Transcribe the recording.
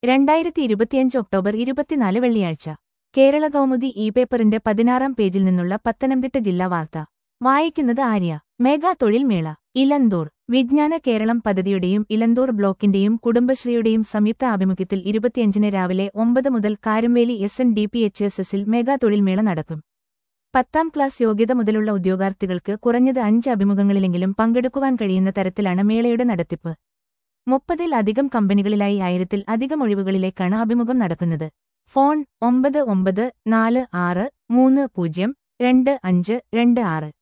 രണ്ടായിരത്തി ഇരുപത്തിയഞ്ച് ഒക്ടോബർ ഇരുപത്തിനാല് വെള്ളിയാഴ്ച കേരള കൗമുദി ഇ പേപ്പറിന്റെ പതിനാറാം പേജിൽ നിന്നുള്ള പത്തനംതിട്ട ജില്ലാ വാർത്ത വായിക്കുന്നത് ആര്യ മെഗാ തൊഴിൽ മേള ഇലന്തൂർ വിജ്ഞാന കേരളം പദ്ധതിയുടെയും ഇലന്തൂർ ബ്ലോക്കിന്റെയും കുടുംബശ്രീയുടെയും സംയുക്ത ആഭിമുഖ്യത്തിൽ ഇരുപത്തിയഞ്ചിന് രാവിലെ ഒമ്പത് മുതൽ Karamveli S N D P H S എസിൽ മെഗാ തൊഴിൽ മേള നടക്കും പത്താം ക്ലാസ് യോഗ്യത മുതലുള്ള ഉദ്യോഗാർത്ഥികൾക്ക് കുറഞ്ഞത് അഞ്ച് അഭിമുഖങ്ങളിലെങ്കിലും പങ്കെടുക്കുവാൻ കഴിയുന്ന തരത്തിലാണ് മേളയുടെ നടത്തിപ്പ് മുപ്പതിൽ അധികം കമ്പനികളിലായി ആയിരത്തിൽ അധികം ഒഴിവുകളിലേക്കാണ് അഭിമുഖം നടക്കുന്നത് ഫോൺ ഒമ്പത് ഒമ്പത് നാല് ആറ് മൂന്ന് പൂജ്യം രണ്ട് അഞ്ച് രണ്ട് ആറ്